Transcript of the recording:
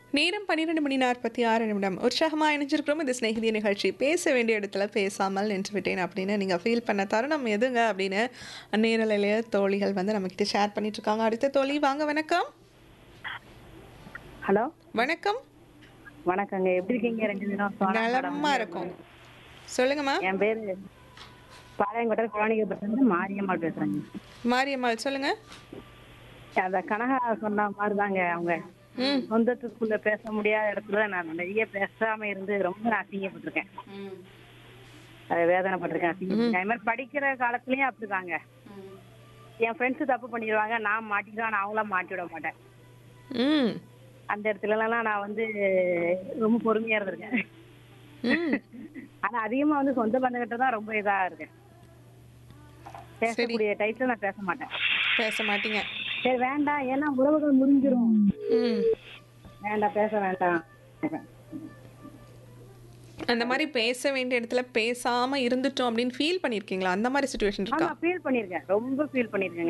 நேரம் பன்னிரெண்டு மணி நாற்பத்தி ஆறு நிமிடம் உற்சாகமாக இணைஞ்சிருக்கிறோம் இது ஸ்நேகிதி நிகழ்ச்சி பேச வேண்டிய இடத்துல பேசாமல் நின்று விட்டேன் அப்படின்னு நீங்கள் ஃபீல் பண்ண தருணம் எதுங்க அப்படின்னு நேரலையிலேயே தோழிகள் வந்து நம்மக்கிட்ட ஷேர் பண்ணிட்டு இருக்காங்க அடுத்த தோழி வாங்க வணக்கம் ஹலோ வணக்கம் வணக்கங்க எப்படி இருக்கீங்க ரெண்டு தினம் சோனா மேடம். நலமா இருக்கும் சொல்லுங்கம்மா என் பேரு பாளையங்கோட்டை குழந்தைங்க மாரியம்மாள் பேசுறேங்க மாரியம்மாள் சொல்லுங்க அந்த கனகா சொன்ன மாதிரி தாங்க அவங்க ம் சொந்தத்துக்குள்ள பேச முடியாத இடத்துல நான் நிறைய பேசாம இருந்து ரொம்ப நான் அசிங்கப்பட்டிருக்கேன் அது வேதனைப்பட்டிருக்கேன் அசிங்கப்பட்டிருக்கேன் அது மாதிரி படிக்கிற காலத்துலயும் அப்படிதாங்க என் ஃப்ரெண்ட்ஸ் தப்பு பண்ணிடுவாங்க நான் மாட்டிடுவேன் நான் அவங்கள மாட்டி விட மாட்டேன் ம் அந்த இடத்துலலாம் நான் வந்து ரொம்ப பொறுமையா இருந்திருக்கேன் ம் ஆனா அதிகமா வந்து சொந்த பந்தங்கிட்ட தான் ரொம்ப இதா இருக்கேன் பேசக்கூடிய டைத்துல நான் பேச மாட்டேன் பேச மாட்டீங்க சரி வேண்டாம் ஏன்னா உறவுகள் முடிஞ்சிரும் ம் வேண்டாம் பேச வேண்டாம் அந்த மாதிரி பேச வேண்டிய இடத்துல பேசாம இருந்துட்டோம் அப்படின்னு ஃபீல் பண்ணியிருக்கீங்களா அந்த மாதிரி சுச்சுவேஷன் இருக்கா ஆமா ஃபீல் பண்ணிருக்கேன் ரொம்ப ஃபீல் பண்ணிருக்கேங்க